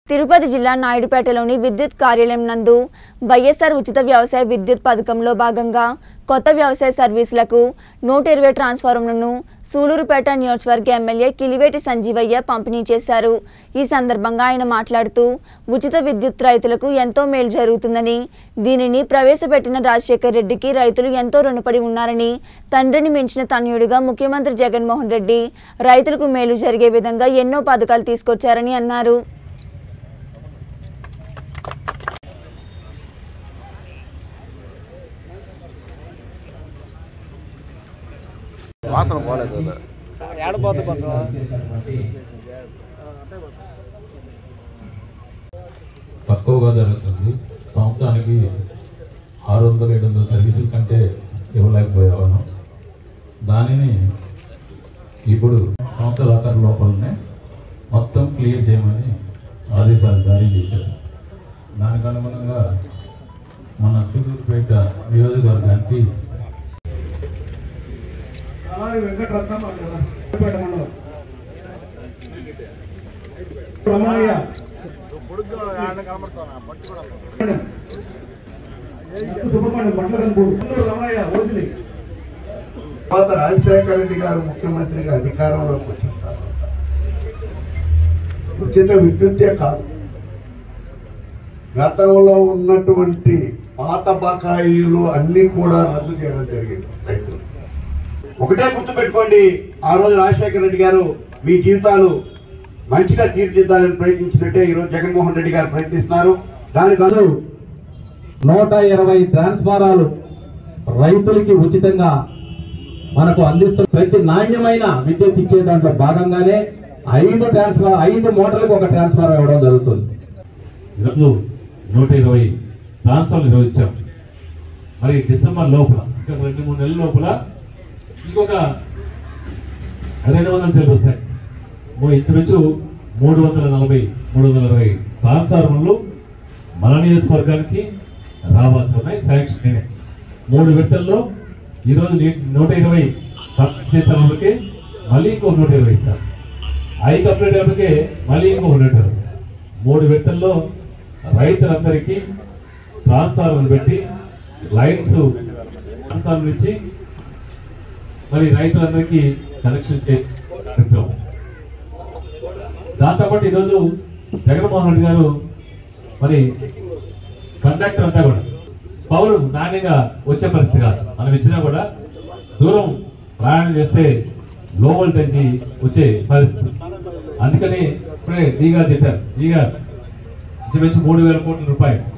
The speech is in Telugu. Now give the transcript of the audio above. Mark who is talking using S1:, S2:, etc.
S1: తిరుపతి జిల్లా నాయుడుపేటలోని విద్యుత్ కార్యాలయం నందు వైఎస్ఆర్ ఉచిత వ్యవసాయ విద్యుత్ పథకంలో భాగంగా కొత్త వ్యవసాయ సర్వీసులకు నూట ఇరవై ట్రాన్స్ఫార్మర్లను సూలూరుపేట నియోజకవర్గ ఎమ్మెల్యే కిలివేటి సంజీవయ్య పంపిణీ చేశారు ఈ సందర్భంగా ఆయన మాట్లాడుతూ ఉచిత విద్యుత్ రైతులకు ఎంతో మేలు జరుగుతుందని దీనిని ప్రవేశపెట్టిన రాజశేఖర్ రెడ్డికి రైతులు ఎంతో రుణపడి ఉన్నారని తండ్రిని మించిన తనయుడిగా ముఖ్యమంత్రి జగన్మోహన్ రెడ్డి రైతులకు మేలు జరిగే విధంగా ఎన్నో పథకాలు తీసుకొచ్చారని అన్నారు
S2: వాసన పోలేదు కదా
S3: ఏడపోద్ది బస్సు
S4: తక్కువగా జరుగుతుంది సంవత్సరానికి ఆరు వందల ఏడు వందల సర్వీసుల కంటే ఇవ్వలేకపోయేవాళ్ళం దానిని ఇప్పుడు సంవత్సర ఆఖరి లోపలనే మొత్తం క్లియర్ చేయమని ఆదేశాలు జారీ చేశారు దానికి అనుగుణంగా మన సూళ్ళూరుపేట నియోజకవర్గానికి
S3: అలాగే వెంకటరత్నం పేట మండలం రమణయ్య సుబ్రహ్మణ్యం బండ్లగన్పూర్ రమణయ్య ఓజిలి
S2: తర్వాత రాజశేఖర రెడ్డి గారు ముఖ్యమంత్రిగా అధికారంలోకి వచ్చిన తర్వాత ఉచిత విద్యుత్తే కాదు గతంలో ఉన్నటువంటి పాత బకాయిలు అన్ని కూడా రద్దు చేయడం జరిగింది రైతులు
S5: ఒకటే గుర్తుపెట్టుకోండి ఆ రోజు రాజశేఖర రెడ్డి గారు మీ జీవితాలు మంచిగా తీర్చిదిద్దాలని ప్రయత్నించినట్టే ఈరోజు జగన్మోహన్ రెడ్డి గారు ప్రయత్నిస్తున్నారు దానికి అను
S6: నూట ఇరవై ట్రాన్స్ఫారాలు రైతులకి ఉచితంగా మనకు అందిస్తున్న ప్రతి నాణ్యమైన విద్యుత్ ఇచ్చే దాంట్లో భాగంగానే ఐదు ట్రాన్స్ఫార్ ఐదు మోటార్లకు ఒక ట్రాన్స్ఫార్ ఇవ్వడం జరుగుతుంది
S4: ఈరోజు నూట ఇరవై ట్రాన్స్ఫర్లు నిర్వహించాం మరి డిసెంబర్ లోపల ఇంకా రెండు మూడు నెలల లోపల ఇంకొక రెండు వందల సెల్లు వస్తాయి మూ- ఇంచుమించు మూడు వందల నలభై మూడు వందల ఇరవై ట్రాన్స్ఫార్మర్లు మన నియోజకవర్గానికి రావాల్సి ఉన్నాయి శాంక్షన్ అయినాయి. మూడు విడతల్లో ఈరోజు నీ- నూట ఇరవై కంప్లీట్ చేసే వాళ్ళకి మళ్ళీ ఇంకో నూట ఇరవై ఇస్తారు ఐదు కంప్లీట్ అయినప్పటికే మళ్ళీ ఇంకో నూట ఇరవై మూడు విడతల్లో రైతులందరికీ ట్రాన్స్ఫార్మర్లు పెట్టి లైన్స్ ట్రాన్స్ఫార్మర్ ఇచ్చి మరి రైతులందరికీ కనెక్షన్ చే కార్యక్రమం. దాంతోపాటు ఈరోజు జగన్మోహన్ రెడ్డి గారు మరి కండక్టర్ అంతా కూడా పౌరు నాణ్యంగా వచ్చే పరిస్థితి కాదు మనం ఇచ్చినా కూడా దూరం ప్రయాణం చేస్తే లో వోల్టేజ్ వచ్చే పరిస్థితి అందుకని ఇప్పుడే డీ గారు చెప్పారు డీ గారు ఇంచుమించు మూడు వేల కోట్ల రూపాయలు